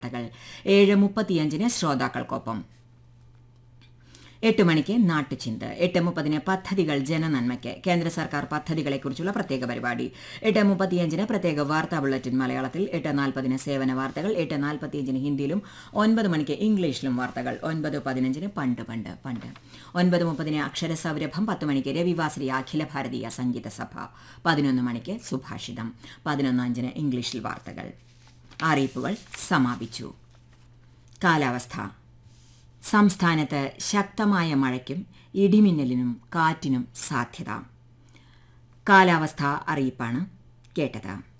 വാർത്തകൾ ഏഴ് മുപ്പത്തിയഞ്ചിന് ശ്രോതാക്കൾക്കൊപ്പം എട്ട് മണിക്ക് നാട്ടുചിന്ത എട്ട് മുപ്പതിന് പദ്ധതികൾ ജനനന്മയ്ക്ക് കേന്ദ്ര സർക്കാർ പദ്ധതികളെക്കുറിച്ചുള്ള പ്രത്യേക പരിപാടി എട്ട് മുപ്പത്തിയഞ്ചിന് പ്രത്യേക വാർത്താ ബുള്ളറ്റിൻ മലയാളത്തിൽ എട്ട് നാൽപ്പതിന് സേവന വാർത്തകൾ എട്ട് നാൽപ്പത്തിയഞ്ചിന് ഹിന്ദിയിലും ഒൻപത് മണിക്ക് ഇംഗ്ലീഷിലും വാർത്തകൾ ഒൻപത് പതിനഞ്ചിന് പണ്ട് പണ്ട് പണ്ട് ഒൻപത് മുപ്പതിന് അക്ഷരസൗരഭം പത്ത് മണിക്ക് രവിവാസരി അഖില ഭാരതീയ സംഗീത സഭ പതിനൊന്ന് മണിക്ക് സുഭാഷിതം പതിനൊന്ന് അഞ്ചിന് ഇംഗ്ലീഷിൽ വാർത്തകൾ അറിയിപ്പുകൾ സമാപിച്ചു കാലാവസ്ഥ സംസ്ഥാനത്ത് ശക്തമായ മഴയ്ക്കും ഇടിമിന്നലിനും കാറ്റിനും സാധ്യത കാലാവസ്ഥാ അറിയിപ്പാണ് കേട്ടത്